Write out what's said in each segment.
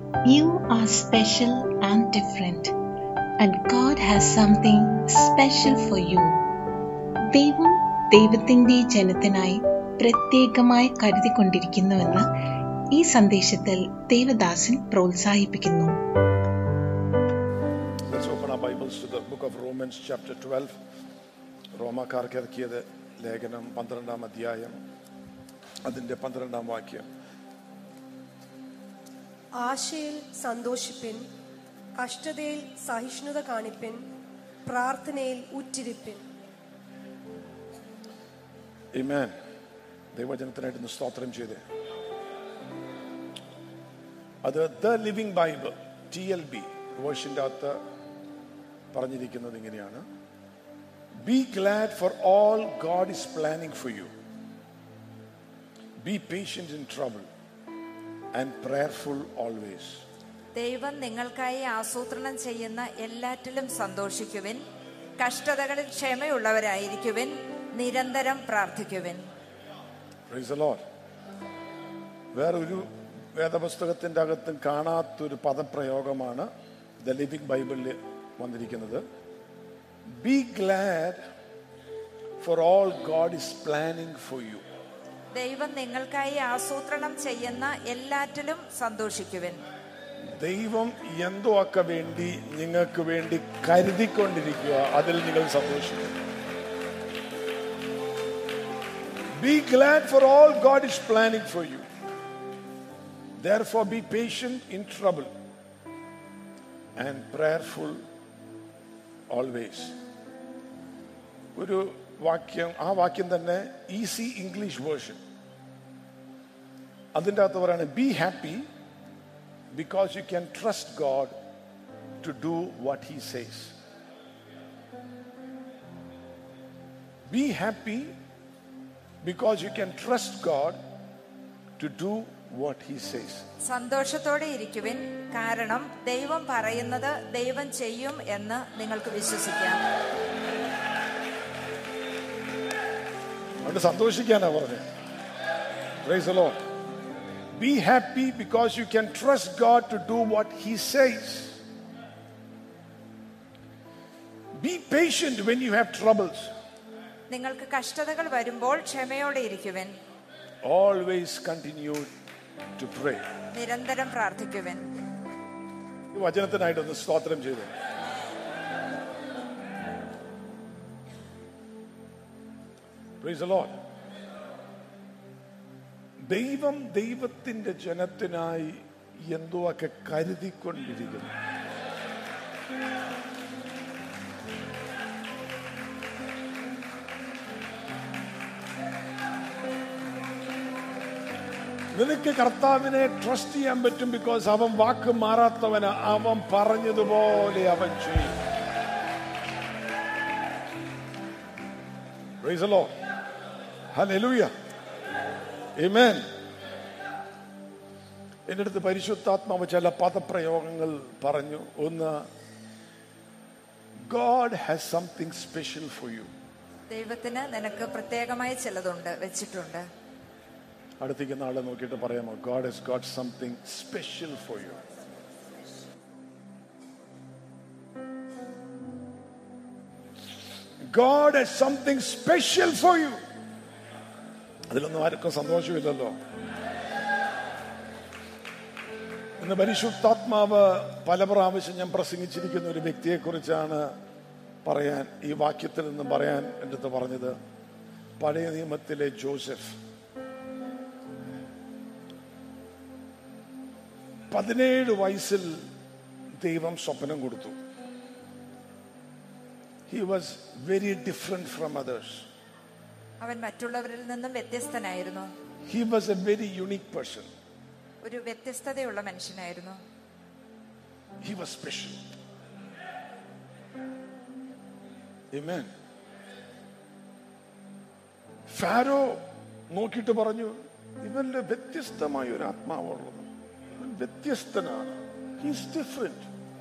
You are special and different, and God has something special for you. ദൈവം ദൈവത്തിന്റെ ജനത്തിനായി പ്രത്യേകമായി കരുതിക്കൊണ്ടിരിക്കുന്നുവെന്ന് ഈ സന്ദേശത്തിൽ ദേവദാസൻ പ്രോത്സാഹിപ്പിക്കുന്നു Let's open our Bibles to the book of Romans, chapter 12. റോമാക്കാർക്ക് ഇറക്കിയത് ലേഖനം പന്ത്രണ്ടാം അധ്യായം അതിൻ്റെ പന്ത്രണ്ടാം വാക്യം ആശയിൽ സന്തോഷിപ്പിൻ കഷ്ടതയിൽ സഹിഷ്ണുത കാണിപ്പിൻ പ്രാർത്ഥനയിൽ ഉറ്റിരിപ്പിൻ Amen. ദൈവജനത്തിനായിട്ട് ഇന്ന് സ്തോത്രം ചെയ്ത് അത് the living Bible T L B വേർഷൻ്റെ അകത്ത് പറഞ്ഞിരിക്കുന്നത് ഇങ്ങനെയാണ് be glad for all God is planning for you be patience in trouble and prayerful always ദൈവം നിങ്ങൾക്കായി ആസൂത്രണം ചെയ്യുന്ന എല്ലാറ്റിലും സന്തോഷിക്കുവിൻ കഷ്ടതകളിൽ ക്ഷമയുള്ളവരായിരിക്കുവിൻ നിരന്തരം പ്രാർത്ഥിക്കുവിൻ Praise the Lord. വേറൊരു വേദപുസ്തകത്തിന്റെ അകത്തും കാണാത്തൊരു പദപ്രയോഗമാണ് ദ ലിവിംഗ് ബൈബിളിൽ വന്നിരിക്കുന്നത് be glad for all God is planning for you ദൈവം നിങ്ങൾക്കായി ആസൂത്രണം ചെയ്യുന്ന എല്ലാറ്റിലും സന്തോഷിക്കുവിൻ ദൈവം എന്തോ ഒക്കെ വേണ്ടി നിങ്ങൾക്ക് വേണ്ടി കരുതിക്കൊണ്ടിരിക്കുക അതിൽ നിങ്ങൾ സന്തോഷിക്കും be glad for all God is planning for you Therefore, be patient in trouble and prayerful always. ഒരു വാക്യം ആ വാക്യം തന്നെ ഈസി ഇംഗ്ലീഷ് വേർഷൻ അതിൻ്റെ അകത്ത് പറയാണ് be happy because you can trust God to do what he says be happy because you can trust God to do what he says സന്തോഷത്തോടെ ഇരിക്കുവിൻ കാരണം ദൈവം പറയുന്നത് ദൈവം ചെയ്യും എന്ന് നിങ്ങൾക്ക് വിശ്വസിക്കാം അതുകൊണ്ട് സന്തോഷിക്കാനാ പറഞ്ഞത് Praise the Lord. Be happy because you can trust God to do what He says. Be patient when you have troubles. നിങ്ങൾക്ക് കഷ്ടതകൾ വരുമ്പോൾ ക്ഷമയോടെ ഇരിക്കുവിൻ Always continue to pray. നിരന്തരം പ്രാർത്ഥിക്കുവിൻ ഈ വചനത്തിനായിട്ടൊന്ന് സ്തോത്രം ചെയ്തു Praise the Lord. ദൈവം ദൈവത്തിന്റെ ജനത്തിനായി എന്തോ ഒക്കെ കരുതിക്കൊണ്ടിരിക്കുന്നു നിനക്ക് കർത്താവിനെ ട്രസ്റ്റ് ചെയ്യാൻ പറ്റും ബിക്കോസ് അവൻ വാക്ക് മാറാത്തവന് അവൻ പറഞ്ഞതുപോലെ അവൻ ചെയ്യും Praise the Lord. Hallelujah. Amen. എൻ്റെ അടുത്ത് പരിശുദ്ധാത്മാവ് ചില പദപ്രയോഗങ്ങൾ പറഞ്ഞു ഒന്ന് God has something special for you ദൈവത്തിന് നിനക്ക് പ്രത്യേകമായി ചിലതുണ്ട് വെച്ചിട്ടുണ്ട് അടുത്തേക്കുന്ന ആളെ നോക്കിയിട്ട് പറയാമോ God has got something special for you God has something special for you അതിലൊന്നും ആർക്കും സന്തോഷമില്ലല്ലോ ഇന്ന് പരിശുദ്ധാത്മാവ് പല പ്രാവശ്യം ഞാൻ പ്രസംഗിച്ചിരിക്കുന്ന ഒരു വ്യക്തിയെ കുറിച്ചാണ് പറയാൻ ഈ വാക്യത്തിൽ നിന്ന് പറയാൻ എൻ്റെ അടുത്ത് പറഞ്ഞത് പഴയ നിയമത്തിലെ ജോസഫ് പതിനേഴ് വയസ്സിൽ ദൈവം സ്വപ്നം കൊടുത്തു he was very different from others അവൻ മറ്റുള്ളവരിൽ നിന്നും വ്യത്യസ്തനായിരുന്നു he was a very unique person ഒരു വ്യത്യസ്തതയുള്ള മനുഷ്യനായിരുന്നു he was special Amen. Pharaoh നോക്കിയിട്ട് പറഞ്ഞു ഇവന്റെ വ്യത്യസ്തമായ ഒരു ആത്മാവുള്ളത് ഇവൻ വ്യത്യസ്തനാണ് ഹീസ് ഡിഫറെന്റ്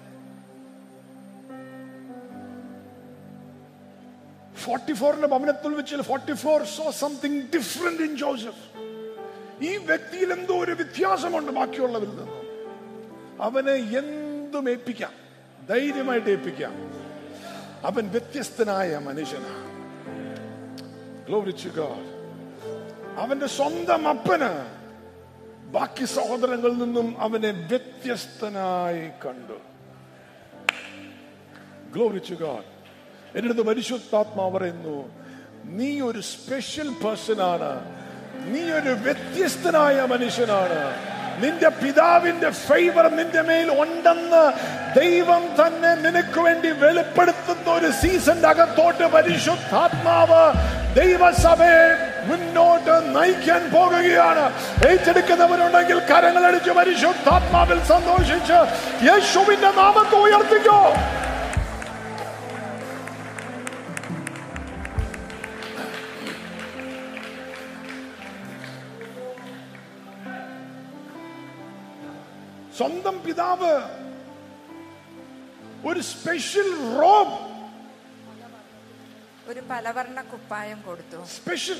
ഫോർട്ടി ഫോറിന്റെ ഭവനത്തിൽ വെച്ച് forty four so something different in Joseph ഈ വ്യക്തിയിൽ എന്തോ ഒരു വ്യത്യാസമുണ്ട് ബാക്കിയുള്ളവരിൽ നിന്നും അവനെ എന്തും ഏൽപ്പിക്കാം ധൈര്യമായിട്ട് ഏൽപ്പിക്കാം അവൻ വ്യത്യസ്തനായ മനുഷ്യനാണ് Glory to God. അവന്റെ സ്വന്തം അപ്പന് ബാക്കി സഹോദരങ്ങളിൽ നിന്നും അവനെ വ്യത്യസ്തനായി കണ്ടു ഗ്ലോറി ടു ഗോഡ് എൻ്റെ അടുത്ത് പരിശുദ്ധാത്മാവ് പറയുന്നു നീ ഒരു സ്പെഷ്യൽ പേഴ്സൺ ആണ് നീ ഒരു വ്യത്യസ്തനായ മനുഷ്യനാണ് നിന്റെ പിതാവിന്റെ ഫേവർ നിന്റെ മേൽ ഉണ്ടെന്ന് ദൈവം തന്നെ നിനക്ക് വേണ്ടി വെളിപ്പെടുത്തുന്ന ഒരു സീസന്റെ അകത്തോട്ട് പരിശുദ്ധാത്മാവ് ദൈവസഭയെ മുന്നോട്ട് നയിക്കാൻ പോകുകയാണ് ഏറ്റെടുക്കുന്നവരുണ്ടെങ്കിൽ കരങ്ങളടിച്ച് പരിശുദ്ധാത്മാവിൽ സന്തോഷിച്ച് യേശുവിന്റെ നാമത്തെ ഉയർത്തിക്കോ സ്വന്തം പിതാവ് ഒരു സ്പെഷ്യൽ റോബ് ഒരു പലവർണ്ണ കുപ്പായം കൊടുത്തു സ്പെഷ്യൽ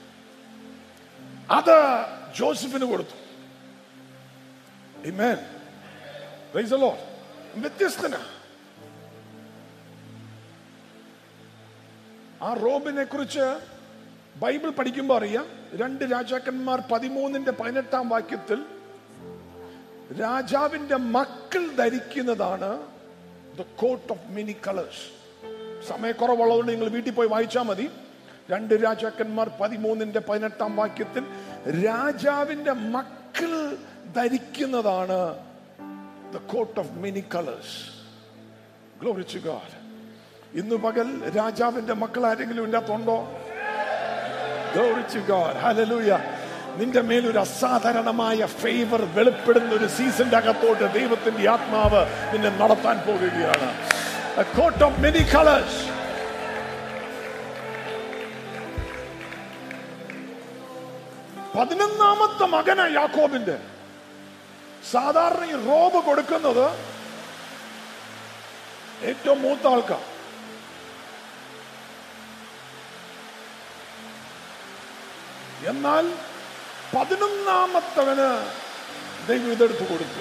അത് ജോസഫിന് കൊടുത്തു Amen. Praise the Lord. വ്യത്യസ്തന ആ റോബിനെ കുറിച്ച് ബൈബിൾ പഠിക്കുമ്പോൾ അറിയാം രണ്ട് രാജാക്കന്മാർ പതിമൂന്നിന്റെ പതിനെട്ടാം വാക്യത്തിൽ രാജാവിന്റെ മക്കൾ ധരിക്കുന്നതാണ് the coat of many colours സമയക്കുറവുള്ളതുകൊണ്ട് നിങ്ങൾ വീട്ടിൽ പോയി വായിച്ചാൽ മതി രണ്ട് രാജാക്കന്മാർ പതിമൂന്നിന്റെ പതിനെട്ടാം വാക്യത്തിൽ രാജാവിന്റെ മക്കൾ ധരിക്കുന്നതാണ് the coat of many colours glory to God ഇന്ന് പകൽ രാജാവിന്റെ മക്കൾ ആരെങ്കിലും ഇതിനകത്തുണ്ടോ Glory to God. Hallelujah. നിന്റെ മേൽ ഒരു അസാധാരണമായ ഫേവർ വെളിപ്പെടുന്ന ഒരു സീസന്റെ അകത്തോട്ട് ദൈവത്തിന്റെ ആത്മാവ് നിന്നെ നടത്താൻ പോകുകയാണ് A coat of many colors. പതിനൊന്നാമത്തെ മകന യാക്കോബിന്റെ സാധാരണ ഈ റോബ് കൊടുക്കുന്നത് ഏറ്റവും മൂത്ത ആൾക്കാർ എന്നാൽ പതിനൊന്നാമത്തവന് ദൈവം ഇതെടുത്ത് കൊടുത്തു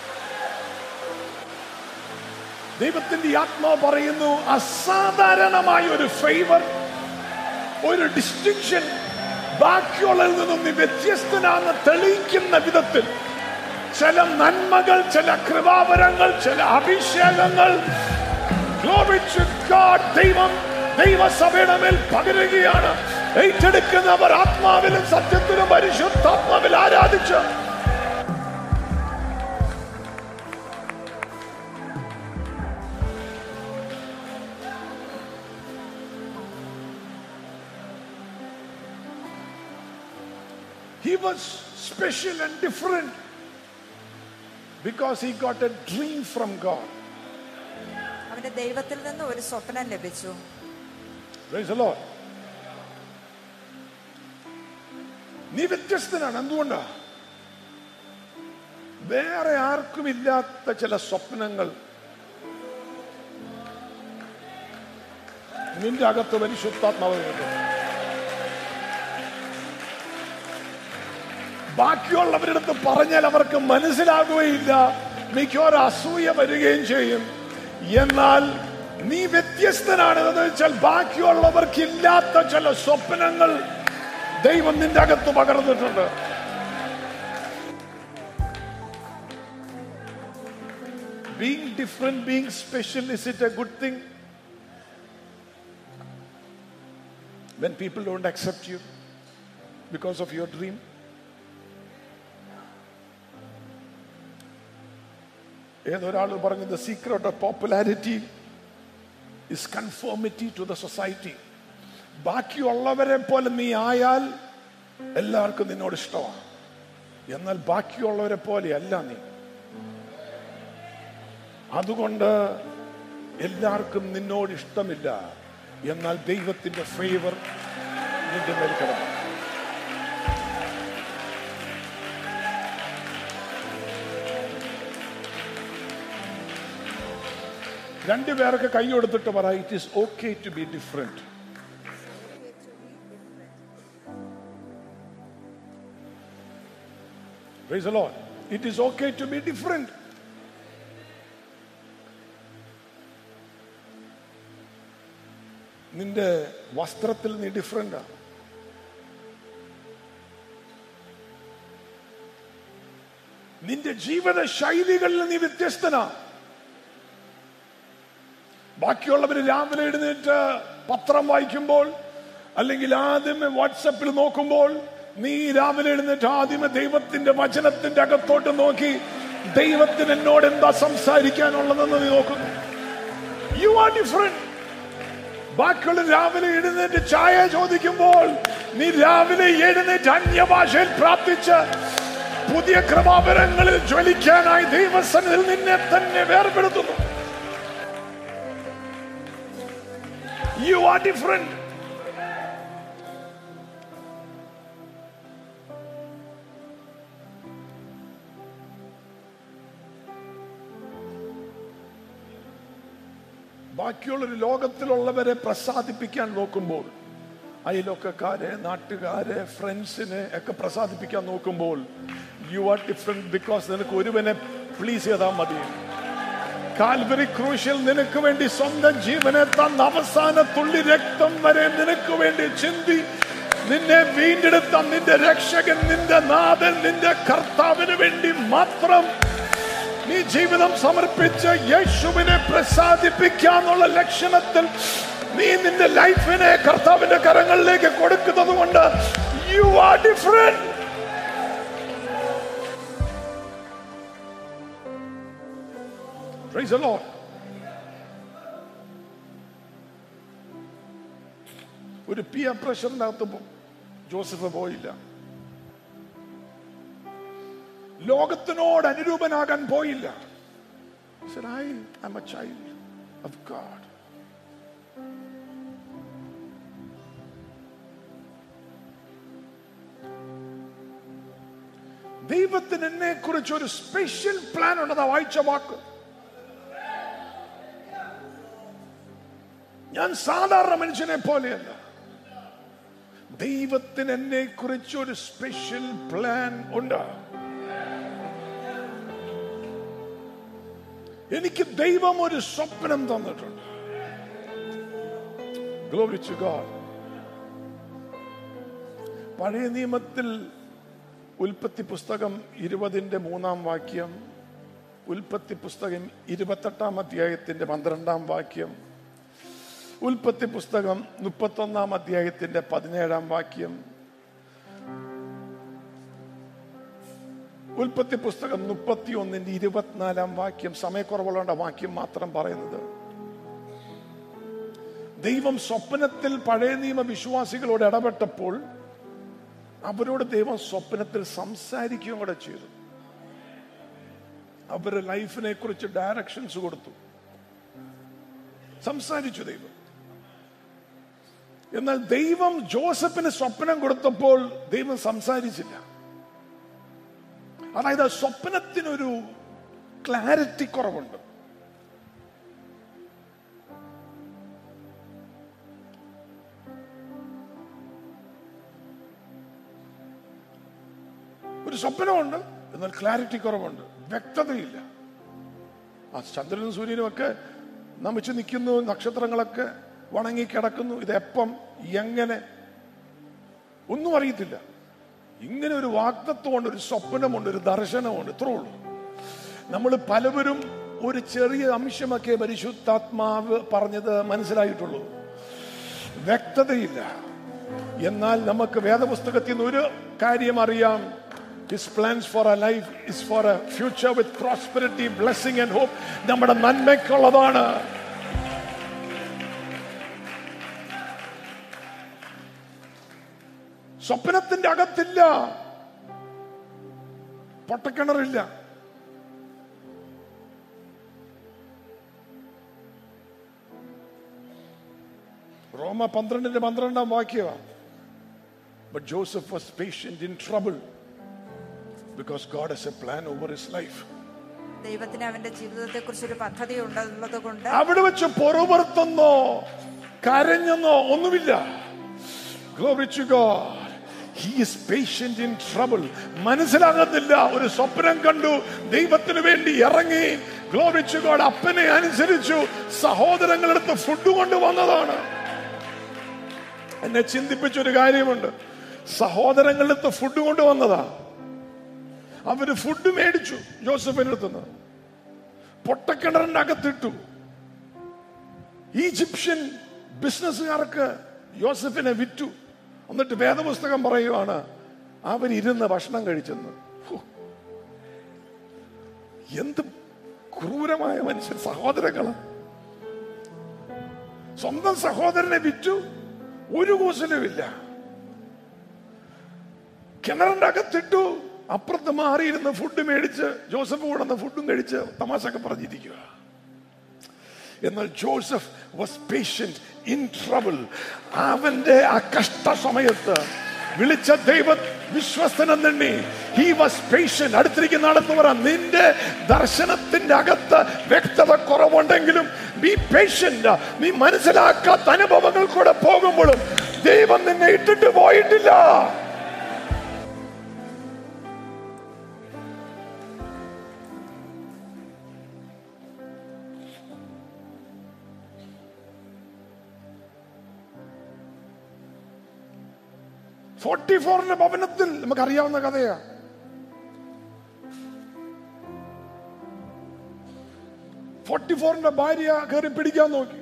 ദൈവത്തിന്റെ ആത്മാവ് പറയുന്നു അസാധാരണമായ ഒരു ഫേവർ ഒരു ഡിസ്റ്റിങ്ഷൻ ബാക്കിയുള്ളതിൽ നിന്നും നീ വ്യത്യസ്തനാണെന്ന് തെളിയിക്കുന്ന വിധത്തിൽ ചില നന്മകൾ ചില കൃപാവരങ്ങൾ ചില അഭിഷേകങ്ങൾ Glory to God. ദൈവം ദൈവസഭയുടെ മേൽ പകരുകയാണ് ഏറ്റെടുക്കുന്നവർ ആത്മാവിലും സത്യത്തിലും പരിശുദ്ധാത്മാവിൽ ആരാധിച്ച് He was special and different because he got a dream from God. അവന് ദൈവത്തിൽ നിന്ന് ഒരു സ്വപ്നം ലഭിച്ചു Praise the Lord. നീ വ്യത്യസ്തനാണ് എന്തുകൊണ്ടാ വേറെ ആർക്കും ഇല്ലാത്ത ചില സ്വപ്നങ്ങൾ നിന്റെ അകത്ത് പരിശുദ്ധാത്മാവ് കിട്ടും ബാക്കിയുള്ളവരുടെ അടുത്ത് പറഞ്ഞാൽ അവർക്ക് മനസ്സിലാകുകയില്ല മിക്കവാറും അസൂയ വരികയും ചെയ്യും എന്നാൽ നീ വ്യത്യസ്തനാണെന്ന് വെച്ചാൽ ബാക്കിയുള്ളവർക്ക് ഇല്ലാത്ത ചില സ്വപ്നങ്ങൾ ദൈവം നിന്റെ അകത്ത് പകർന്നിട്ടുണ്ട് Being different, being special, is it a good thing? When people don't accept you because of your dream? ഏതൊരാൾ പറഞ്ഞു the secret of popularity is conformity to the society ബാക്കിയുള്ളവരെ പോലെ നീ ആയാൽ എല്ലാവർക്കും നിന്നോട് ഇഷ്ടമാണ് എന്നാൽ ബാക്കിയുള്ളവരെ പോലെ അല്ല നീ അതുകൊണ്ട് എല്ലാവർക്കും നിന്നോട് ഇഷ്ടമില്ല എന്നാൽ ദൈവത്തിന്റെ ഫേവർ നിന്റെ മേൽ കിടന്നു രണ്ടുപേർക്ക് കൈ കൊടുത്തിട്ട് പറ it is okay to be different Praise the Lord. It is okay to be different. നിന്റെ വസ്ത്രത്തിൽ നീ ഡിഫറെന്റാ നിന്റെ ജീവിത ശൈലികളിൽ നീ വ്യത്യസ്തനാ ബാക്കിയുള്ളവർ രാവിലെ എഴുന്നേറ്റ് പത്രം വായിക്കുമ്പോൾ അല്ലെങ്കിൽ ആദ്യമേ വാട്സപ്പിൽ നോക്കുമ്പോൾ നീ രാവിലെ എഴുന്നേറ്റ് ആദ്യമേ ദൈവത്തിന്റെ വചനത്തിന്റെ അകത്തോട്ട് നോക്കി ദൈവത്തിന് എന്നോട് എന്താ സംസാരിക്കാനുള്ളതെന്ന് നീ നോക്കുന്നു യു ആർ ഡിഫറെന്റ് ബാക്കിയുള്ള രാവിലെ എഴുന്നേറ്റ് ചായ ചോദിക്കുമ്പോൾ നീ രാവിലെ എഴുന്നേറ്റ് അന്യഭാഷയിൽ പ്രാർത്ഥിച്ച് പുതിയ കൃപാപരങ്ങളിൽ ജ്വലിക്കാനായി ദൈവസന്നിധിയിൽ നിന്നെ തന്നെ വേർപെടുത്തുന്നു യു ആർ ഡിഫറെന്റ് ബാക്കിയുള്ളൊരു ലോകത്തിലുള്ളവരെ പ്രസാദിപ്പിക്കാൻ നോക്കുമ്പോൾ അയലൊക്കക്കാരെ നാട്ടുകാരെ ഫ്രണ്ട്സിനെ ഒക്കെ പ്രസാദിപ്പിക്കാൻ നോക്കുമ്പോൾ യു ആർ ഡിഫറെന്റ് ബിക്കോസ് നിനക്ക് ഒരുവനെ പ്ലീസ് ചെയ്താൽ മതി കാൽവരി ക്രൂശിൽ നിനക്ക് വേണ്ടി സ്വന്തം ജീവനെ തന്ന അവസാന തുള്ളി രക്തം വരെ നിനക്ക് വേണ്ടി ചിന്തി നിന്നെ വീണ്ടെടുത്ത നിന്റെ രക്ഷകൻ നിന്റെ നാഥൻ നിന്റെ കർത്താവിന് വേണ്ടി മാത്രം നീ ജീവിതം സമർപ്പിച്ച് യേശുവിനെ പ്രസാദിപ്പിക്കാന്നുള്ള ലക്ഷണത്തിൽ നീ നിന്റെ ലൈഫിനെ കർത്താവിന്റെ കരങ്ങളിലേക്ക് കൊടുക്കുന്നത് കൊണ്ട് you are different Praise the Lord. ഒരു പിയർ പ്രഷറിന്റെ അകത്ത് പോ- ജോസഫ് പോയില്ല ലോകത്തിനോട് അനുരൂപനാകാൻ പോയില്ല He said, I am a child of God. ദൈവത്തിന് എന്നെ കുറിച്ച് ഒരു സ്പെഷ്യൽ പ്ലാൻ ഉണ്ടെന്നാ വായിച്ച വാക്ക് ഞാൻ സാധാരണ മനുഷ്യനെ പോലെയല്ല ദൈവത്തിന് എന്നെ കുറിച്ച് ഒരു സ്പെഷ്യൽ പ്ലാൻ ഉണ്ട് എനിക്ക് ദൈവം ഒരു സ്വപ്നം തന്നിട്ടുണ്ട് Glory to God. പഴയ നിയമത്തിൽ ഉൽപ്പത്തി പുസ്തകം ഇരുപതിന്റെ മൂന്നാം വാക്യം ഉൽപ്പത്തി പുസ്തകം ഇരുപത്തെട്ടാം അധ്യായത്തിന്റെ പന്ത്രണ്ടാം വാക്യം ഉൽപ്പത്തി പുസ്തകം മുപ്പത്തൊന്നാം അധ്യായത്തിന്റെ പതിനേഴാം വാക്യം ഉൽപ്പത്തി പുസ്തകം മുപ്പത്തി ഒന്നിന്റെ ഇരുപത്തിനാലാം വാക്യം സമയക്കുറവുള്ള വാക്യം മാത്രം പറയുന്നത് ദൈവം സ്വപ്നത്തിൽ പഴയ നിയമ വിശ്വാസികളോട് ഇടപെട്ടപ്പോൾ അവരോട് ദൈവം സ്വപ്നത്തിൽ സംസാരിക്കുകയും കൂടെ ചെയ്തു അവരുടെ ലൈഫിനെ കുറിച്ച് ഡയറക്ഷൻസ് കൊടുത്തു സംസാരിച്ചു ദൈവം എന്നാൽ ദൈവം ജോസഫിന് സ്വപ്നം കൊടുത്തപ്പോൾ ദൈവം സംസാരിച്ചില്ല അതായത് ആ സ്വപ്നത്തിനൊരു ക്ലാരിറ്റി കുറവുണ്ട് ഒരു സ്വപ്നമുണ്ട് എന്നാൽ ക്ലാരിറ്റി കുറവുണ്ട് വ്യക്തതയില്ല ആ ചന്ദ്രനും സൂര്യനും ഒക്കെ നമിച്ച് നിൽക്കുന്നു നക്ഷത്രങ്ങളൊക്കെ വണങ്ങി കിടക്കുന്നു ഇത് എപ്പം എങ്ങനെ ഒന്നും അറിയത്തില്ല ഇങ്ങനെ ഒരു വാക്തത്വമുണ്ട് ഒരു സ്വപ്നമുണ്ട് ഒരു ദർശനമുണ്ട് ഇത്രേ ഉള്ളൂ നമ്മൾ പലവരും ഒരു ചെറിയ അംശമൊക്കെ പരിശുദ്ധാത്മാവ് പറഞ്ഞത് മനസ്സിലായിട്ടുള്ളൂ വ്യക്തതയില്ല എന്നാൽ നമുക്ക് വേദപുസ്തകത്തിൽ നിന്ന് ഒരു കാര്യം അറിയാം his plans for a life is for a future with prosperity blessing and hope നമ്മുടെ നന്മയ്ക്കുള്ളതാണ് സ്വപ്നത്തിന്റെ അകത്തില്ല പൊട്ടക്കിണറില്ല റോമ പന്ത്രണ്ടിന്റെ പന്ത്രണ്ടാം വാക്യമാണ് But Joseph was patient in trouble because God has a plan over his life. ദൈവത്തിന് അവന്റെ ജീവിതത്തെ കുറിച്ച് ഒരു പദ്ധതി ഉള്ളത് കൊണ്ട് അവിടെ വെച്ച് പൊറുപുറത്തെന്നോ കരഞ്ഞെന്നോ ഒന്നുമില്ല Glory to God. He is patient in trouble. മനസ്സിലാകത്തില്ല ഒരു സ്വപ്നം കണ്ടു ദൈവത്തിന് വേണ്ടി ഇറങ്ങി Glory to God. അപ്പനെ അനുസരിച്ചു സഹോദരങ്ങളെടുത്ത് ഫുഡ് കൊണ്ടുവന്നതാണ് എന്നെ ചിന്തിപ്പിച്ചൊരു കാര്യമുണ്ട് സഹോദരങ്ങളിലത്തെ ഫുഡ് കൊണ്ടുവന്നതാ അവര് ഫുഡ് മേടിച്ചു ജോസഫിന്റെ അടുത്തുനിന്ന് പൊട്ടക്കിണറിന്റെ അകത്തിട്ടു ഈജിപ്ഷ്യൻ ബിസിനസ്സുകാർക്ക് യോസഫിനെ വിറ്റു എന്നിട്ട് വേദപുസ്തകം പറയുവാണ് അവരിരുന്ന് ഭക്ഷണം കഴിച്ചെന്ന് ഹോ. എന്ത് ക്രൂരമായ മനുഷ്യൻ സഹോദരങ്ങള് സ്വന്തം സഹോദരനെ വിറ്റു ഒരു കൂസലുമില്ല കിണറിന്റെ അകത്തിട്ടു അപ്പുറത്ത് മാറിയിരുന്ന് ഫുഡ് മേടിച്ച് ജോസഫ് കൊണ്ടുവന്ന ഫുഡും കഴിച്ച് തമാശയൊക്കെ പറഞ്ഞിരിക്കുക എന്നാൽ Joseph was patient in trouble അവന്റെ ആ കഷ്ട സമയത്ത് വിളിച്ച ദൈവ വിശ്വസ്തനെണ്ണി ഹി വാസ് പേഷ്യന്റ് അടുത്തിരിക്കുന്ന ആളെന്ന് പറ നിന്റെ ദർശനത്തിന്റെ അകത്ത് വ്യക്തത കുറവുണ്ടെങ്കിലും ബി പേഷ്യന്റ് നീ മനസ്സിലാക്കാത്ത അനുഭവങ്ങൾ കൂടെ പോകുമ്പോഴും ദൈവം നിന്നെ ഇട്ടിട്ട് പോയിട്ടില്ല ഫോർട്ടി ഫോറിന്റെ ഭവനത്തിൽ നമുക്കറിയാവുന്ന കഥയാ ഫോർട്ടി ഫോറിന്റെ ഭാര്യ കയറി പിടിക്കാൻ നോക്കി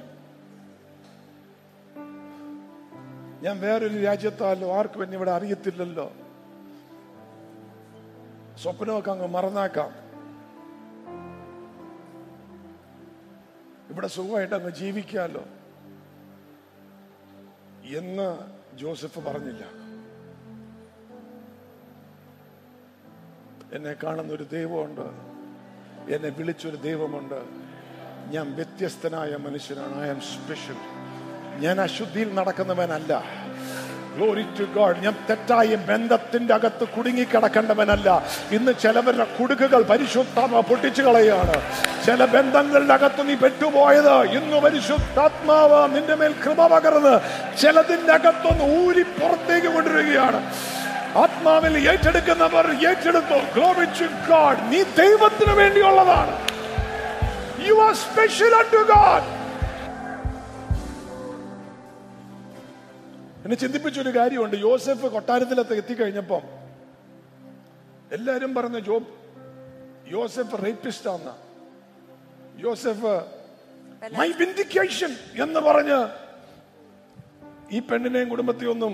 ഞാൻ വേറൊരു രാജ്യത്താലോ ആർക്കും എന്നെ ഇവിടെ അറിയത്തില്ലല്ലോ സ്വപ്നമൊക്കെ അങ്ങ് മറന്നാക്കാം ഇവിടെ സുഖമായിട്ട് അങ്ങ് ജീവിക്കാലോ എന്ന് ജോസഫ് പറഞ്ഞില്ല എന്നെ കാണുന്ന ഒരു ദൈവമുണ്ട് എന്നെ വിളിച്ചൊരു ദൈവമുണ്ട് ഞാൻ വ്യത്യസ്തനായ മനുഷ്യനാണ് ഐ ആം സ്പെഷ്യൽ ഞാൻ അശുദ്ധിയിൽ നടക്കുന്നവനല്ല ഗ്ലോറി ടു ഗോഡ് ഞാൻ തെറ്റായ ബന്ധത്തിന്റെ അകത്ത് കുടുങ്ങിക്കിടക്കേണ്ടവനല്ല ഇന്ന് ചിലവരുടെ കുടുക്കുകൾ പരിശുദ്ധാത്മ പൊട്ടിച്ചു കളയാണ് ചില ബന്ധങ്ങളുടെ അകത്ത് നീ പെട്ടുപോയത് ഇന്ന് പരിശുദ്ധാത്മാവ് നിന്റെ മേൽ കൃപ പകർന്ന് ചിലതിന്റെ അകത്തൊന്ന് ഊരി പുറത്തേക്ക് കൊണ്ടുവരികയാണ് ആത്മാവിൽ ഏറ്റെടുക്കുന്നവർ ഏറ്റെടുത്തു ഗ്ലോറി ടു ഗോഡ് നീ ദൈവത്തിന് വേണ്ടിയുള്ളതാണ് you are special to God എന്നെ ചിന്തിപ്പിച്ചൊരു കാര്യമുണ്ട് യോസഫ് കൊട്ടാരത്തിലത്ത് എത്തിക്കഴിഞ്ഞപ്പം എല്ലാരും പറഞ്ഞ ജോബ് യോസഫ് റേപ്പിസ്റ്റ് ആന്ന യോസഫ് മൈ വിൻഡിക്കേഷൻ എന്ന് പറഞ്ഞ് ഈ പെണ്ണിനെയും കുടുംബത്തെയും ഒന്നും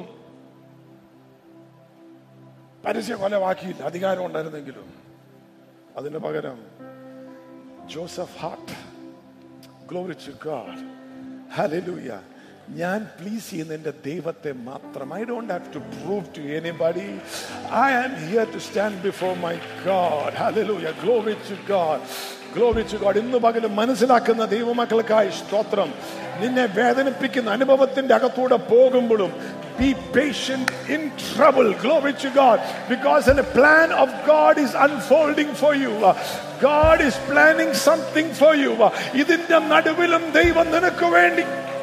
പരസ്യ കൊലവാക്കിയില്ല അധികാരം ഉണ്ടായിരുന്നെങ്കിലും അതിന് പകരം Joseph heart glory to God hallelujah ഞാൻ പ്ലീസ് ചെയ്യുന്ന എന്റെ ദൈവത്തെ മാത്രം I don't have to prove to anybody I am here to stand before my God hallelujah glory to God glory to God ഇന്ന് പകലും മനസ്സിലാക്കുന്ന ദൈവമക്കൾക്കായി സ്തോത്രം നിന്നെ വേദനിപ്പിക്കുന്ന അനുഭവത്തിന്റെ അകത്തൂടെ പോകുമ്പോഴും Be patient in trouble. Glory to God. Because the plan of God is unfolding for you. God is planning something for you. ഇതിന്റെ നടുവിലും ദൈവം നിനക്ക് വേണ്ടി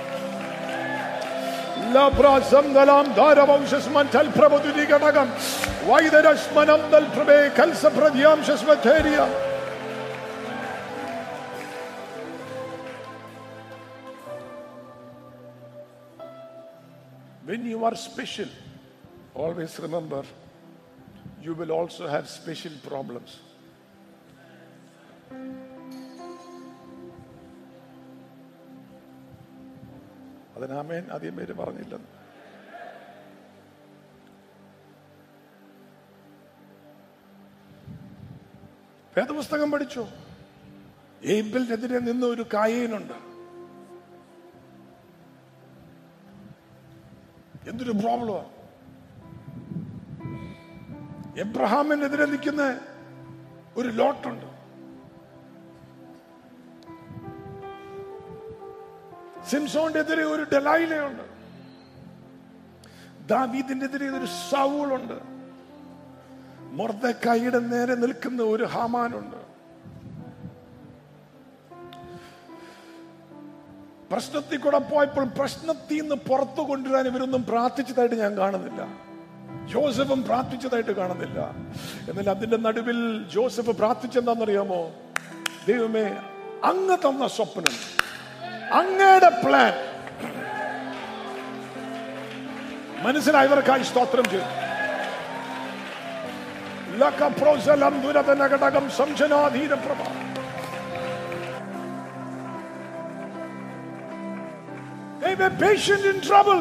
ലഭ്രാസം ധാരവംശസ്മൻ തൽപ്രഭുതി ഘടകം വൈദരസ്മനം തൽപ്രഭേ കൽസപ്രധ്യാംശസ്മധേര്യ When you are special, always remember you will also have special problems. അതിനാമേൻ അധികം പേര് പറഞ്ഞില്ലെന്ന് വേദപുസ്തകം പഠിച്ചു ഏബിളിനെതിരെ നിന്ന ഒരു കായേനുണ്ട് എന്തൊരു പ്രോബ്ലമാണ് എബ്രഹാമിനെതിരെ നിൽക്കുന്ന ഒരു ലോട്ടുണ്ട് സിംസോന്റെ എതിരെ ഒരു ഡെലൈലയുണ്ട് ദാവീദിന്റെ എതിരെ ഒരു സൗളുണ്ട് മൊർദക്കായിയുടെ നേരെ നിൽക്കുന്ന ഒരു ഹാമാനുണ്ട് പ്രശ്നത്തിൽ കൂടെ പോയപ്പോൾ പ്രശ്നത്തിൽ നിന്ന് പുറത്തു കൊണ്ടുവരാൻ ഇവരൊന്നും പ്രാർത്ഥിച്ചതായിട്ട് ഞാൻ കാണുന്നില്ല ജോസഫും പ്രാർത്ഥിച്ചതായിട്ട് കാണുന്നില്ല എന്നാൽ അതിന്റെ നടുവിൽ ജോസഫ് പ്രാർത്ഥിച്ചെന്താണെന്നറിയാമോ ദൈവമേ അങ്ങ് തന്ന സ്വപ്നം അങ്ങയുടെ പ്ലാൻ മനസ്സിലായവർക്കായി സ്തോത്രം ചെയ്തു ലക്കപ്രോസലം ദുരതനഘടകം സംശനാധീനപ്രഭ They were patient in trouble.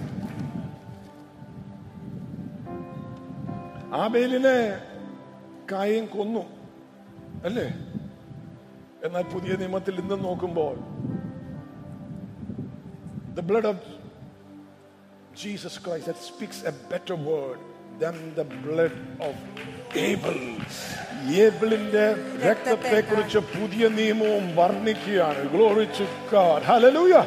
ആബേലിനെ കായം കൊന്നു അല്ലേ എന്നാൽ പുതിയ നിയമത്തിൽ ഇന്ന് നോക്കുമ്പോൾ the blood of Jesus Christ that speaks a better word than the blood of Abel. ഏബിളിന്റെ രക്തത്തെ കുറിച്ച് പുതിയ നിയമവും വർണ്ണിക്കുകയാണ് glory to God hallelujah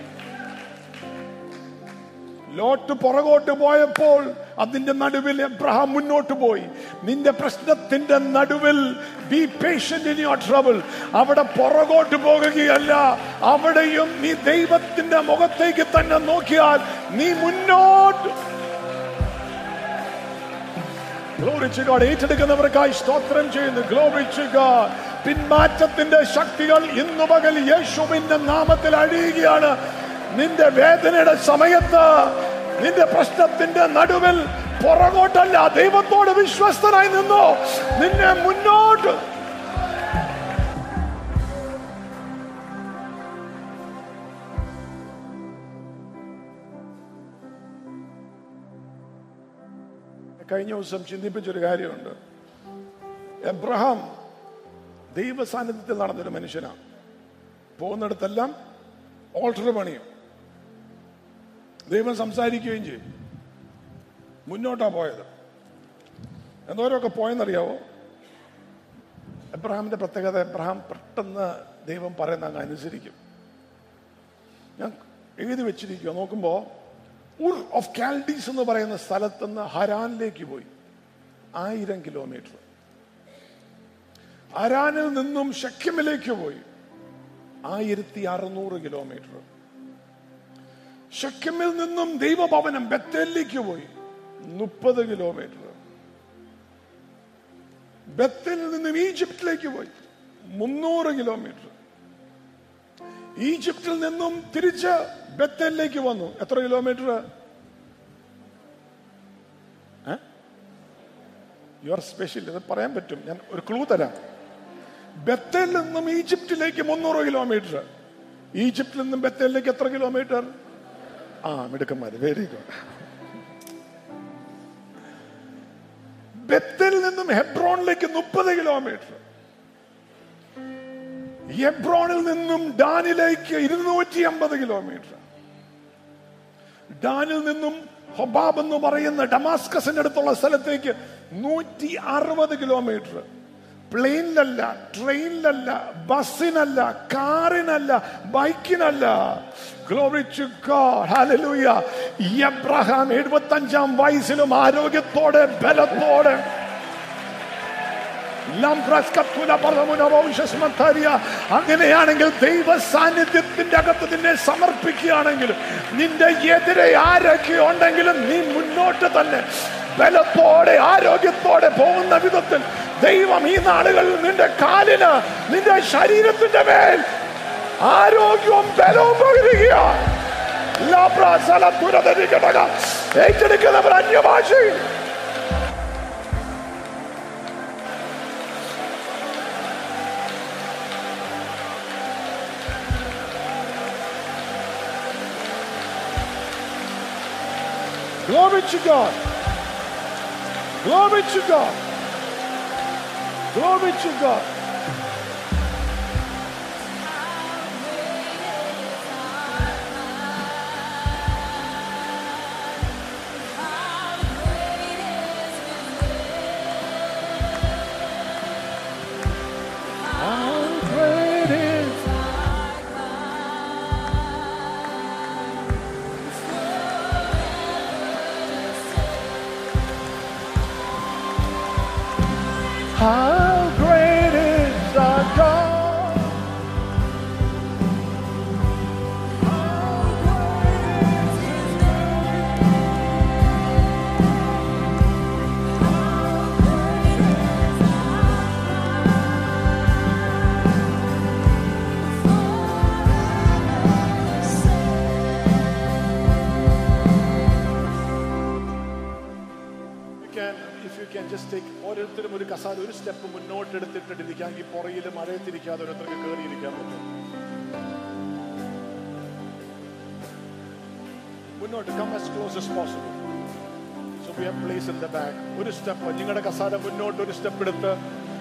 Lot പുറകോട്ട് പോയപ്പോൾ അതിന്റെ നടുവിൽ എബ്രഹാം മുന്നോട്ട് പോയി നിന്റെ പ്രശ്നത്തിന്റെ നടുവിൽ be patient in your trouble അവിടെ പുറകോട്ട് പോകുകയല്ല അവിടെയും നീ ദൈവത്തിന്റെ മുഖത്തേക്ക് തന്നെ നോക്കിയാൽ നീ മുന്നോട്ട് ഗ്ലോറിച്ച് ഗോഡ് ഏറ്റെടുക്കുന്നവർക്കായി സ്തോത്രം ചെയ്യുന്നു ഗ്ലോറിച്ച് ഗോഡ് പിന്മാറ്റത്തിന്റെ ശക്തികൾ ഇന്നു പകൽ യേശുവിന്റെ നാമത്തിൽ അഴിയുകയാണ് നിന്റെ വേദനയുടെ സമയത്ത് നിന്റെ പ്രശ്നത്തിന്റെ നടുവിൽ പുറകോട്ടല്ല ദൈവത്തോട് വിശ്വസ്തനായി നിന്നോ നിന്നെ മുന്നോട്ട് കഴിഞ്ഞ ദിവസം ചിന്തിപ്പിച്ചൊരു കാര്യമുണ്ട് എബ്രഹാം ദൈവ സാന്നിധ്യത്തിൽ നടന്നൊരു മനുഷ്യനാണ് പോകുന്നിടത്തെല്ലാം ഓൾട്ടർ പണിയും ദൈവം സംസാരിക്കുകയും ചെയ്യും മുന്നോട്ടാ പോയത് എന്തോരമൊക്കെ പോയെന്നറിയാവോ എബ്രഹാമിന്റെ പ്രത്യേകത എബ്രഹാം പെട്ടെന്ന് ദൈവം പറയുന്ന അങ്ങ് അനുസരിക്കും ഞാൻ എഴുതി വെച്ചിരിക്കുക നോക്കുമ്പോ ഉർ ഓഫ് കാൽഡീസ് എന്ന് പറയുന്ന സ്ഥലത്ത് നിന്ന് ഹരാനിലേക്ക് പോയി ആയിരം കിലോമീറ്റർ ഹരാനിൽ നിന്നും ഷക്കിമിലേക്ക് പോയി ആയിരത്തി അറുന്നൂറ് കിലോമീറ്റർ ഷക്കിമിൽ നിന്നും ദൈവഭവനം ബത്തേലിലേക്ക് പോയി മുപ്പത് കിലോമീറ്റർ ബത്തിൽ നിന്നും ഈജിപ്തിലേക്ക് പോയി മുന്നൂറ് കിലോമീറ്റർ ഈജിപ്തിൽ നിന്നും തിരിച്ച് ബത്തേലിലേക്ക് വന്നു എത്ര കിലോമീറ്റർ യു ആർ സ്പെഷ്യൽ ഇത് പറയാൻ പറ്റും ഞാൻ ഒരു ക്ലൂ തരാം ബത്തേലിൽ നിന്നും ഈജിപ്തിലേക്ക് മുന്നൂറ് കിലോമീറ്റർ ഈജിപ്തിൽ നിന്നും ബത്തേലിലേക്ക് എത്ര കിലോമീറ്റർ ആ മിടുക്കന്മാര് വെരി ഗുഡ് ബത്തിൽ നിന്നും ഹെബ്രോണിലേക്ക് മുപ്പത് കിലോമീറ്റർ ഹെബ്രോണിൽ നിന്നും ഡാനിലേക്ക് ഇരുന്നൂറ്റി അമ്പത് കിലോമീറ്റർ ഡാനിൽ നിന്നും ഹൊബാബ് എന്ന് പറയുന്ന ഡമാസ്കസിന്റെ അടുത്തുള്ള സ്ഥലത്തേക്ക് നൂറ്റി അറുപത് കിലോമീറ്റർ പ്ലെയിനിലല്ല ട്രെയിനിലല്ല ബസ്സിനല്ല കാറിനല്ല ബൈക്കിനല്ല Glory to God. Hallelujah. ഈ എബ്രഹാം എഴുപത്തി അഞ്ചാം വയസ്സിലും ആരോഗ്യത്തോടെ ബലത്തോടെ ലംബ്രസ്കത്തുല പർവ്വമുന വംശസ്മത്താരിയ. അങ്ങനെയാണെങ്കിൽ ദൈവ സാന്നിധ്യത്തിന്റെ അകത്ത് നിന്നെ സമർപ്പിക്കുകയാണെങ്കിൽ നിന്റെ എതിരെ ആരൊക്കെ ഉണ്ടെങ്കിലും നീ മുന്നോട്ട് തന്നെ ബലത്തോടെ ആരോഗ്യത്തോടെ പോകുന്ന വിധത്തിൽ ദൈവം ഈ നാളുകളിൽ നിന്റെ കാലിന് നിന്റെ ശരീരത്തിന്റെ മേൽ ആരോഗ്യവും ബലവും പകരുകയാണ് ഏറ്റെടുക്കുന്നവർ അന്യഭാഷയിൽ Glory to God. Glory to God. Glory to God. How great is How great is ഓരോരുത്തരും ഒരു കസാല ഒരു സ്റ്റെപ്പ് മുന്നോട്ട് എടുത്തിട്ടിരിക്കാമെങ്കിൽ പുറയിൽ മഴയത്തിരിക്കാതെ ഓരോരുത്തർക്ക് കയറിയിരിക്കാൻ പറ്റും മുന്നോട്ട് come as close as possible so we have place in the back ഒരു സ്റ്റെപ്പ് നിങ്ങളുടെ കസാല മുന്നോട്ട് ഒരു സ്റ്റെപ്പ് എടുത്ത്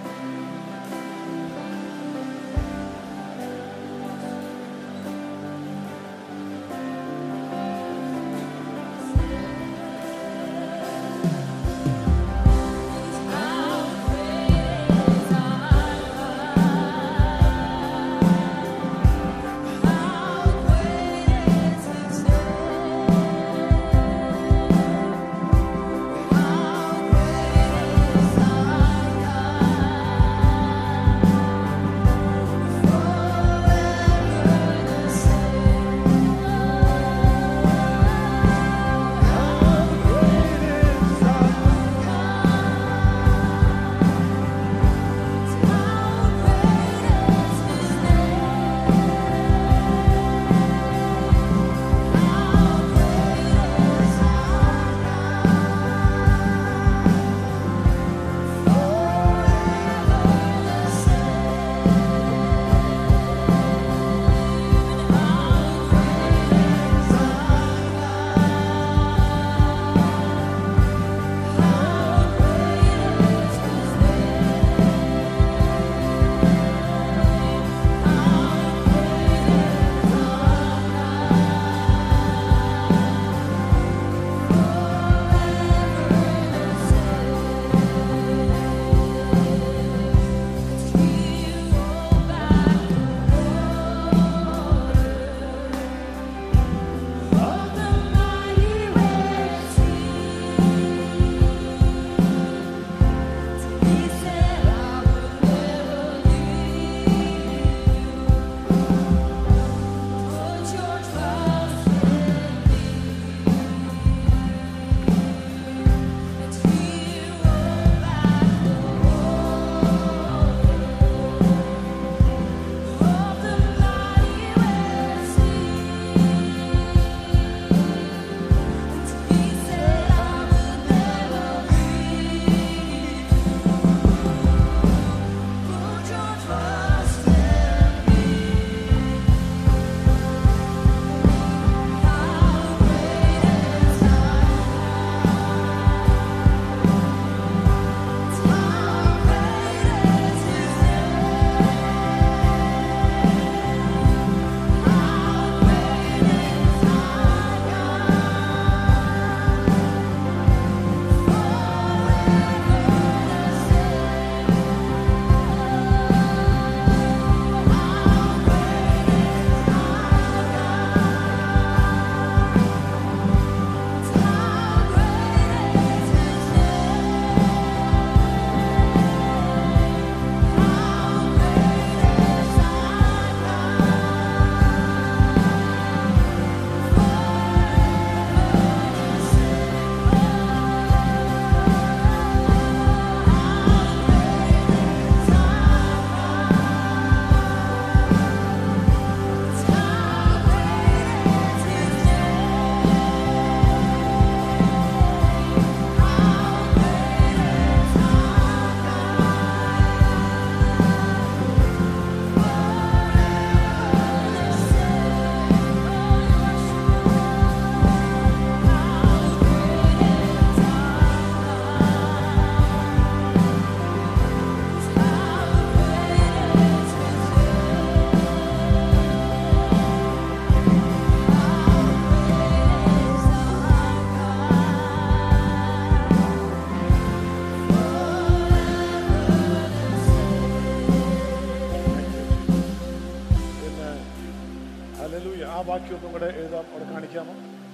ആ വാക്യം ഒന്നും കൂടെ എഴുതാം അവിടെ കാണിക്കാമോ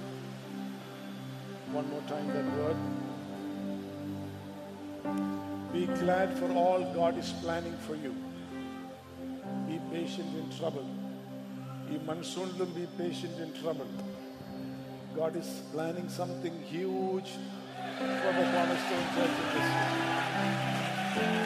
One more time that word. Be glad for all God is planning for you. Be patient in trouble. ഈ മൺസൂണിലും be patient in trouble. God is planning something huge for the Cornerstone Church in this year.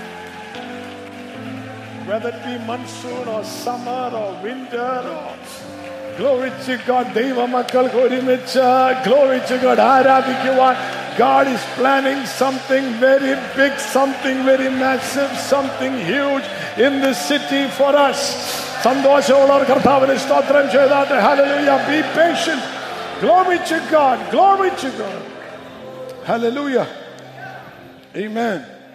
Whether it be monsoon or summer or winter or glory to God, ദൈവമക്കൾക്ക് ഒരുമിച്ച് glory to God ആരാധിക്കുവാൻ God is planning something very big, something very massive, something huge in this city for us. സന്തോഷമുള്ളവർ കർത്താവിന് സ്തോത്രം ചെയ്താട്ടെ hallelujah be patient glory to God glory to God hallelujah amen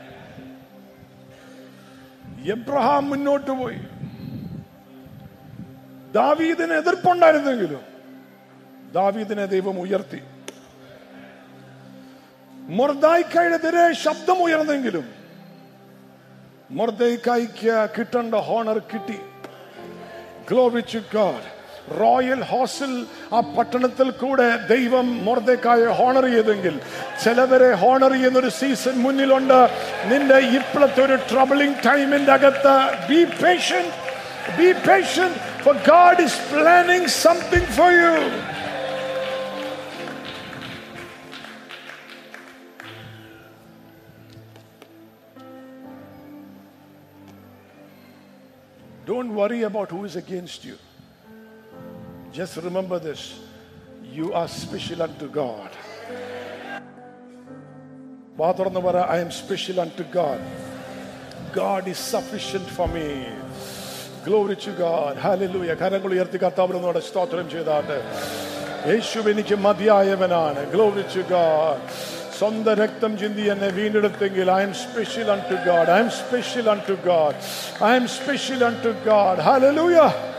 Abraham മുന്നോട്ട് പോയി ദാവീദിന് എതിർപ്പുണ്ടായിരുന്നെങ്കിലും ദാവീദിനെ ദൈവം ഉയർത്തി മൊർദായിക്കെതിരെ ശബ്ദം ഉയർന്നെങ്കിലും മൊർദൈക്കായിക്ക് കിട്ടേണ്ട ഹോണർ കിട്ടി ഗ്ലോറി ടു ഗോഡ് റോയൽ ഹോസിൽ ആ പട്ടണത്തിൽ കൂടെ ദൈവം മൊർദക്കായെ ഹോണർ ചെയ്തെങ്കിൽ ചിലവരെ ഹോണർ ചെയ്യുന്ന ഒരു സീസൺ മുന്നിലുണ്ട് നിന്റെ ഇപ്പോഴത്തെ ഒരു ട്രബിളിംഗ് ടൈമിന്റെ അകത്ത് be patient be patient for God is planning something for you Don't worry about who is against you. Just remember this you are special unto God. വാ തുറന്ന് പറ I am special unto God God is sufficient for me glory to God hallelujah കരങ്ങൾ ഉയർത്തി കർത്താവിനോട് സ്തോത്രം ചെയ്താട്ട് യേശു എനിക്ക് മതിയായവനാണ് glory to God സ്വന്തം രക്തം ചിന്തി എന്നെ വീണ്ടെടുത്തെങ്കിൽ I am special unto God I am special unto God I am special unto God hallelujah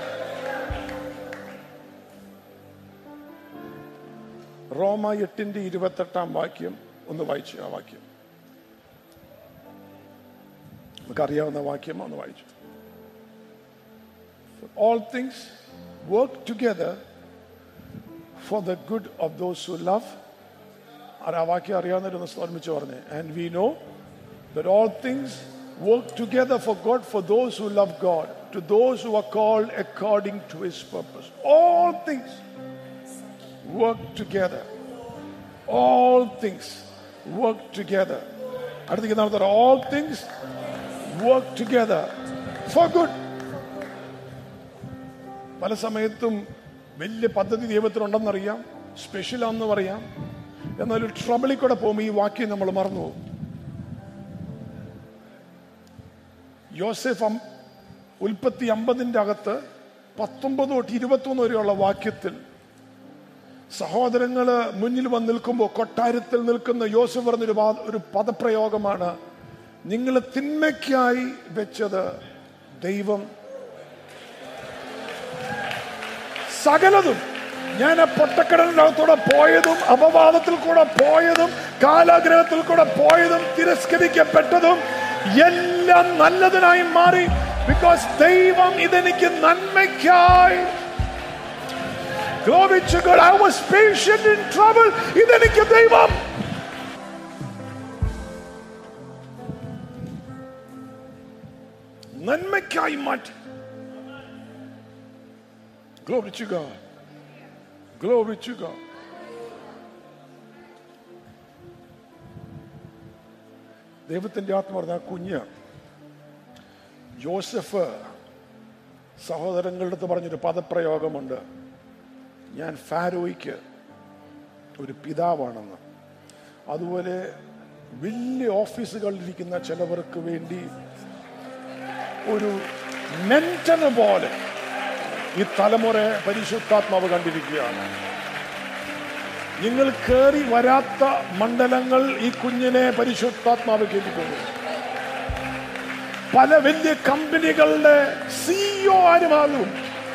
റോമ എട്ടിന്റെ ഇരുപത്തെട്ടാം വാക്യം ഒന്ന് വായിച്ചു ആ വാക്യം നമുക്കറിയാവുന്ന വാക്യം ഒന്ന് വായിച്ചു all things work together for the good of those who love ആ വാക്യം അറിയാവുന്നവരൊന്ന് ഓർമ്മിച്ച് പറഞ്ഞേ and we know that all things work together for God for those who love God, to those who are called according to His purpose. All things work together. All things work together. അടുത്തേക്ക് നാം തരാം all things work together for good. പല സമയത്തും വലിയ പദ്ധതി ദൈവത്തിനുണ്ടെന്നറിയാം special ആണെന്ന് പറയാം എന്നാൽ ഒരു ട്രബിളിൽ കൂടെ പോകുമ്പോൾ ഈ വാക്യം നമ്മൾ മറന്നു പോകും യോസെഫ് അം- ഉൽപ്പത്തി അമ്പതിന്റെ അകത്ത് പത്തൊമ്പത് തൊട്ട് ഇരുപത്തൊന്ന് വരെയുള്ള വാക്യത്തിൽ സഹോദരങ്ങള് മുന്നിൽ വന്ന് നിൽക്കുമ്പോൾ കൊട്ടാരത്തിൽ നിൽക്കുന്ന യോസഫ് പറഞ്ഞൊരു വാ- ഒരു പദപ്രയോഗമാണ് നിങ്ങൾ തിന്മയ്ക്കായി വെച്ചത് ദൈവം സകലതും ഞാൻ ആ പൊട്ടക്കടലിന്റെ അകത്തൂടെ പോയതും അപവാദത്തിൽ കൂടെ പോയതും കാലാഗ്രഹത്തിൽ കൂടെ പോയതും തിരസ്കരിക്കപ്പെട്ടതും എല്ലാം നല്ലതിനായി മാറി ബിക്കോസ് ദൈവം ഇതെനിക്ക് നന്മയ്ക്കായി Glory to God. I was patient in trouble. ഇതെനിക്ക് ദൈവം നന്മയ്ക്കായി മാറ്റി Glory to God. Glory to God. ദൈവത്തിന്റെ ആത്മ പറഞ്ഞ ആ കുഞ്ഞ് ജോസഫ് സഹോദരങ്ങളുടെ അടുത്ത് പറഞ്ഞൊരു പദപ്രയോഗമുണ്ട് ഞാൻ ഫാരോയ്ക്ക് ഒരു പിതാവാണെന്ന് അതുപോലെ വലിയ ഓഫീസുകളിലിരിക്കുന്ന ചിലവർക്ക് വേണ്ടി ഒരു മെന്റന് പോലെ ഈ തലമുറ പരിശുദ്ധാത്മാവ് കണ്ടിരിക്കുകയാണ് നിങ്ങൾ കയറി വരാത്ത മണ്ഡലങ്ങൾ ഈ കുഞ്ഞിനെ പരിശുദ്ധാത്മാവ് കേട്ടിട്ടുണ്ട് പല വലിയ കമ്പനികളുടെ സിഇഒ ആരുമാകും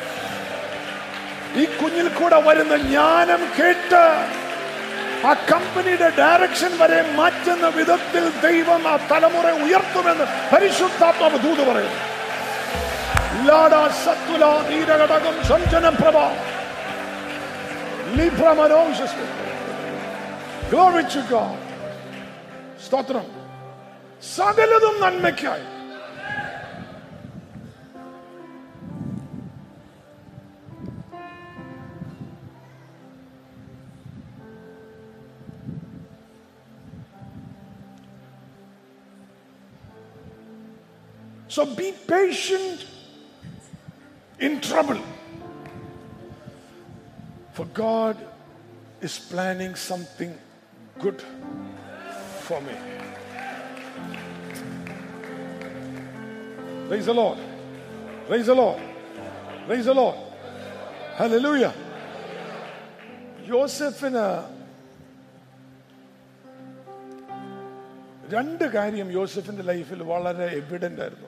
ഈ കുഞ്ഞിൽ കൂടെ വരുന്ന ജ്ഞാനം കേട്ട് ആ കമ്പനിയുടെ ഡയറക്ഷൻ വരെ മാറ്റുന്ന വിധത്തിൽ ദൈവം ആ തലമുറ ഉയർത്തുമെന്ന് പരിശുദ്ധാത്മാവ് ദൂത് പറയുന്നു ലാഡ സത്തുല നീരഘടകം സഞ്ജനപ്രഭ ലിഭ്രമനോഷസ് Glory to God. സ്തോത്രം സകലതും നന്മയ്ക്കായി So be patient in trouble. For God is planning something good for me. Praise the Lord. Praise the Lord. Praise the Lord. Hallelujah. യോസെഫിന് രണ്ട് കാര്യം യോസെഫിന്റെ ലൈഫിൽ വളരെ എവിഡന്റ് ആയിരുന്നു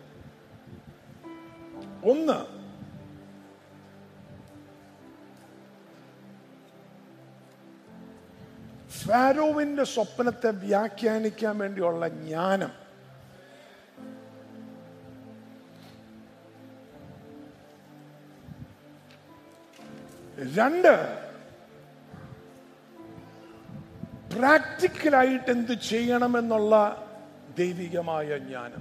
ഒന്ന് ഫാരോവിന്റെ സ്വപ്നത്തെ വ്യാഖ്യാനിക്കാൻ വേണ്ടിയുള്ള ജ്ഞാനം രണ്ട് പ്രാക്ടിക്കലായിട്ട് എന്ത് ചെയ്യണമെന്നുള്ള ദൈവികമായ ജ്ഞാനം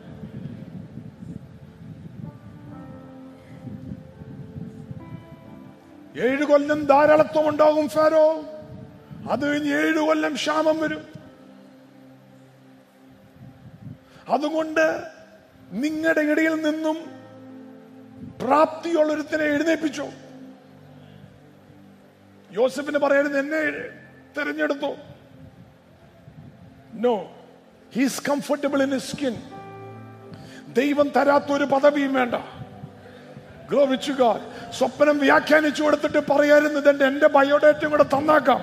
ഏഴ് കൊല്ലം ധാരാളത്വം ഉണ്ടാകും ഫാരോ അത് കഴിഞ്ഞ് ഏഴ് കൊല്ലം ക്ഷാമം വരും അതുകൊണ്ട് നിങ്ങളുടെ ഇടയിൽ നിന്നും പ്രാപ്തിയുള്ളൊരുത്തിനെ എഴുന്നേൽപ്പിച്ചു യോസഫിന് പറയരുത് എന്നെ തിരഞ്ഞെടുത്തു no he's comfortable in skin ദൈവം തരാത്ത ഒരു പദവിയും വേണ്ട ഗ്ലോവിച്ചു ഗോഡ് സ്വപ്നം വ്യാഖ്യാനിച്ചു കൊടുത്തിട്ട് പറയാറുന്നത് എന്റെ എന്റെ ബയോഡേറ്റയും കൂടെ തന്നാക്കാം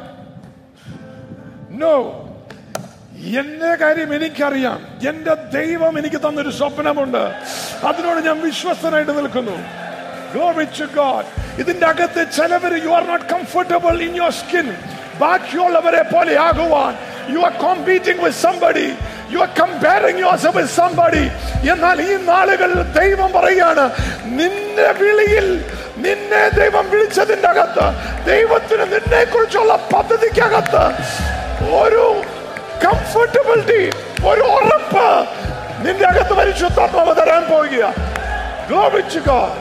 നോ എന്റെ കാര്യം എനിക്കറിയാം എന്റെ ദൈവം എനിക്ക് തന്നൊരു സ്വപ്നമുണ്ട് അതിനോട് ഞാൻ വിശ്വസ്തനായിട്ട് നിൽക്കുന്നു Glory to God. ഇതിന്റെ അകത്ത് ചിലവർ you are not comfortable in your skin ബാക്കിയുള്ളവരെ പോലെ ആകുവാൻ you are competing with somebody you are comparing your with somebody എന്നാൽ ഈ നാളുകളിൽ ദൈവം പറയാണ് നിന്റെ വിളിയിൽ നിന്നെ ദൈവം വിളിച്ചതിന്റെ അകത്ത് ദൈവത്തിന് നിന്നെ കുറിച്ചുള്ള പദ്ധതിക്കകത്ത് ഒരു കംഫർട്ടബിലിറ്റി ഒരു ഉറപ്പ് നിന്റെ അകത്ത് പരിശുദ്ധാത്മാവ് തരാൻ പോവുക Glory to God.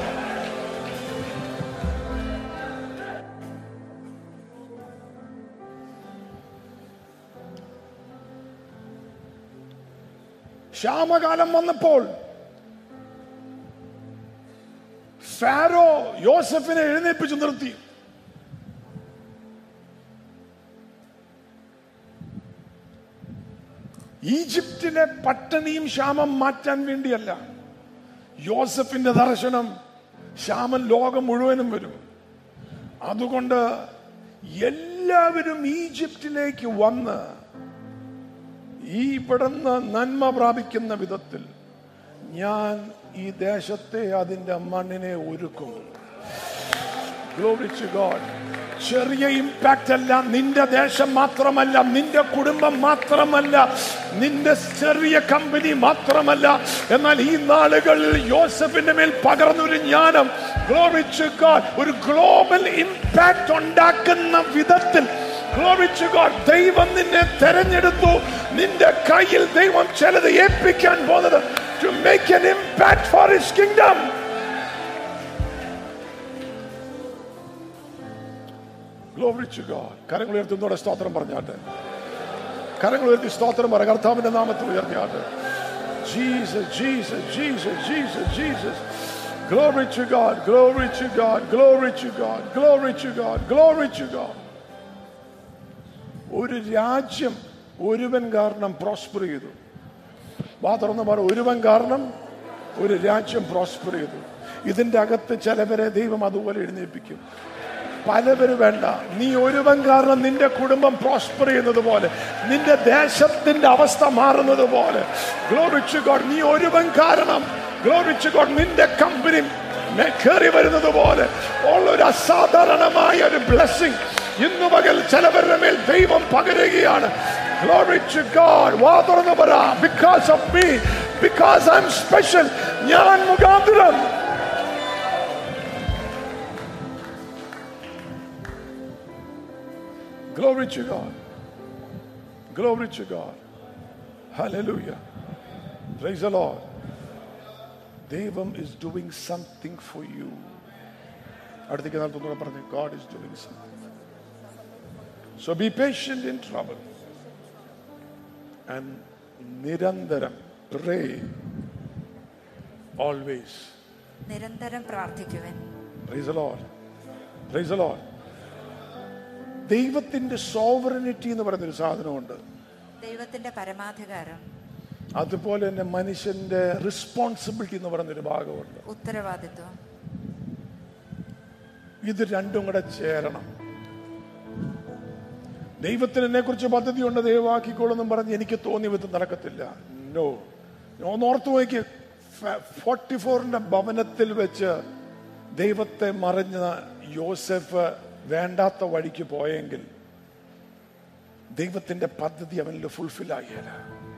ക്ഷാമകാലം വന്നപ്പോൾ ഫാരോ യോസഫിനെ എഴുന്നേൽപ്പിച്ചു നിർത്തി ഈജിപ്തിലെ പട്ടണിയും ക്ഷാമം മാറ്റാൻ വേണ്ടിയല്ല യോസഫിന്റെ ദർശനം ക്ഷാമം ലോകം മുഴുവനും വരും അതുകൊണ്ട് എല്ലാവരും ഈജിപ്തിലേക്ക് വന്ന് ഈ ഇവിടുന്ന് നന്മ പ്രാപിക്കുന്ന വിധത്തിൽ ഞാൻ ഈ ദേശത്തെ അതിന്റെ മണ്ണിനെ ഒരുക്കും Glory to God. ചെറിയ ഇമ്പാക്റ്റ് അല്ല നിന്റെ ദേശം മാത്രമല്ല നിന്റെ കുടുംബം മാത്രമല്ല നിന്റെ ചെറിയ കമ്പനി മാത്രമല്ല എന്നാൽ ഈ നാളുകളിൽ യോസഫിന്റെ മേൽ പകർന്നൊരു ജ്ഞാനം Glory to God. ഒരു ഗ്ലോബൽ ഇമ്പാക്റ്റ് ഉണ്ടാക്കുന്ന വിധത്തിൽ Glory to God. ദൈവം നിന്നെ തെരഞ്ഞെടുത്തു നിന്റെ കയ്യിൽ ദൈവം ചിലത് ഏൽപ്പിക്കാൻ പോകുന്നത് to make an impact for his kingdom. Glory to God. കരങ്ങൾ ഉയർത്തുന്നതോടെ സ്തോത്രം പറഞ്ഞാട്ടെ കരങ്ങൾ ഉയർത്തി സ്തോത്രം പറ കർത്താവിന്റെ നാമത്തിൽ ഉയർത്തിയാട്ടെ Jesus Jesus Jesus Jesus Jesus Glory to God, glory to God, glory to God, glory to God, glory to God. ഒരു രാജ്യം ഒരുവൻ കാരണം പ്രോസ്പർ ചെയ്തു വാ തുറന്ന് പറ ഒരുവൻ കാരണം ഒരു രാജ്യം പ്രോസ്പർ ചെയ്തു ഇതിന്റെ അകത്ത് ചിലവരെ ദൈവം അതുപോലെ എഴുന്നേൽപ്പിക്കും പലവര് വേണ്ട നീ ഒരുവൻ കാരണം നിന്റെ കുടുംബം പ്രോസ്പർ ചെയ്യുന്നത് പോലെ നിന്റെ ദേശത്തിന്റെ അവസ്ഥ മാറുന്നത് പോലെ ഗ്ലോറിച്ചു ഗോഡ് നീ ഒരുവൻ കാരണം ഗ്ലോറിച്ചു ഗോഡ് നിന്റെ കമ്പനി കയറി വരുന്നത് പോലെ ഉള്ള ഒരു അസാധാരണമായ ഒരു ബ്ലെസ്സിങ് ഇന്നു പകൽ ചിലവരുടെ മേൽ ദൈവം പകരുകയാണ് Glory to God. വാ തുറന്ന് പറ because of me because I'm special ഞാൻ മുഖാന്തരം Glory to God. Glory to God. Hallelujah. Praise the Lord. ദൈവം is doing something for you. അടുത്തേക്ക് നാളെ പറഞ്ഞു God is doing something. So be patient in trouble. And നിരന്തരം pray always. നിരന്തരം പ്രാർത്ഥിക്കുവൻ Praise the Lord. Praise the Lord. ദൈവത്തിന്റെ sovereignty എന്ന് പറയുന്ന ഒരു സാധനമുണ്ട് ദൈവത്തിന്റെ പരമാധികാരം അതുപോലെ തന്നെ മനുഷ്യന്റെ റെസ്പോൺസിബിലിറ്റി എന്ന് പറയുന്നൊരു ഭാഗമുണ്ട് ഉത്തരവാദിത്വം ഇത് രണ്ടും കൂടെ ചേരണം ദൈവത്തിന് എന്നെ കുറിച്ച് പദ്ധതിയുണ്ട് ദൈവമാക്കിക്കോളെന്നും പറഞ്ഞ് എനിക്ക് തോന്നി വിധം നടക്കത്തില്ല നോ ഓർത്ത് നോക്കി ഫോർട്ടി ഫോറിന്റെ ഭവനത്തിൽ വെച്ച് ദൈവത്തെ മറിഞ്ഞ യോസെഫ് വേണ്ടാത്ത വഴിക്ക് പോയെങ്കിൽ ദൈവത്തിന്റെ പദ്ധതി അവനിൽ ഫുൾഫിൽ ആകിയല്ല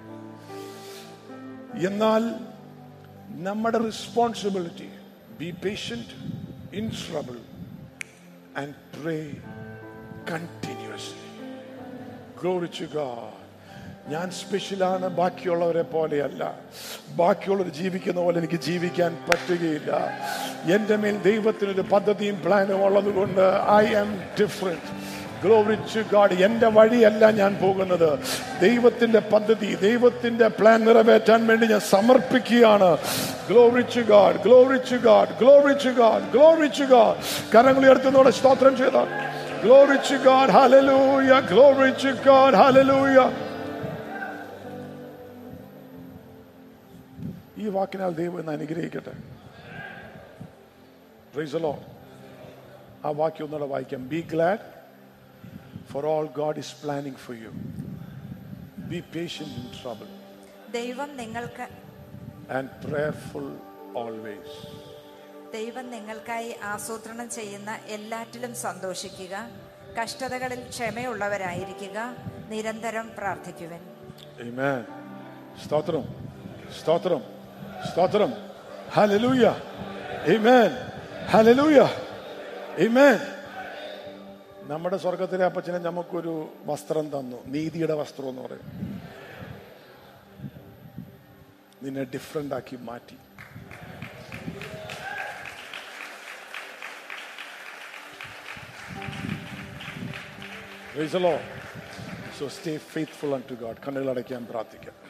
എന്നാൽ നമ്മുടെ responsibility be patient in trouble and pray continuously glory to God ഞാൻ സ്പെഷ്യലാണ് ബാക്കിയുള്ളവരെ പോലെയല്ല ബാക്കിയുള്ളവർ ജീവിക്കുന്ന പോലെ എനിക്ക് ജീവിക്കാൻ പറ്റുകയില്ല എൻ്റെ മേൽ ദൈവത്തിനൊരു പദ്ധതിയും പ്ലാനും ഉള്ളത് കൊണ്ട് I am different glory to God എൻ്റെ വഴിയല്ല ഞാൻ പോകുന്നത് ദൈവത്തിന്റെ പദ്ധതി ദൈവത്തിന്റെ പ്ലാൻ നിറവേറ്റാൻ വേണ്ടി ഞാൻ സമർപ്പിക്കുകയാണ് glory to God glory to God glory to God glory to God കരങ്ങൾ ഉയർത്തുന്നതോടെ സ്തോത്രം ചെയ്താൽ glory to God hallelujah glory to God hallelujah ഈ വാക്കിനാൽ ദൈവം ഇന്ന് അനുഗ്രഹിക്കട്ടെ Praise the Lord. ആ വാക്യം ഒന്നുകൂടെ വായിക്കാം be glad for all God is planning for you be patient in trouble ദൈവം നിങ്ങൾക്ക് ആൻഡ് പ്രേയർഫുൾ ഓൾവേസ് ദൈവം നിങ്ങൾക്കായി ആസൂത്രണം ചെയ്യുന്ന എല്ലാറ്റിലും സന്തോഷിക്കുക കഷ്ടതകളിൽ ക്ഷമയുള്ളവരായിരിക്കുക നിരന്തരം പ്രാർത്ഥിക്കുവൻ Amen. സ്തോത്രം സ്തോത്രം സ്തോത്രം ഹല്ലേലൂയ Amen. Hallelujah Amen. നമ്മുടെ സ്വർഗത്തിലെ അപ്പച്ചനെ നമുക്കൊരു വസ്ത്രം തന്നു നീതിയുടെ വസ്ത്രം എന്ന് പറയും നിന്നെ ഡിഫറെന്റ് ആക്കി മാറ്റി Praise the Lord. So stay faithful unto God. കണ്ണുകൾ അടയ്ക്കാൻ പ്രാർത്ഥിക്കാം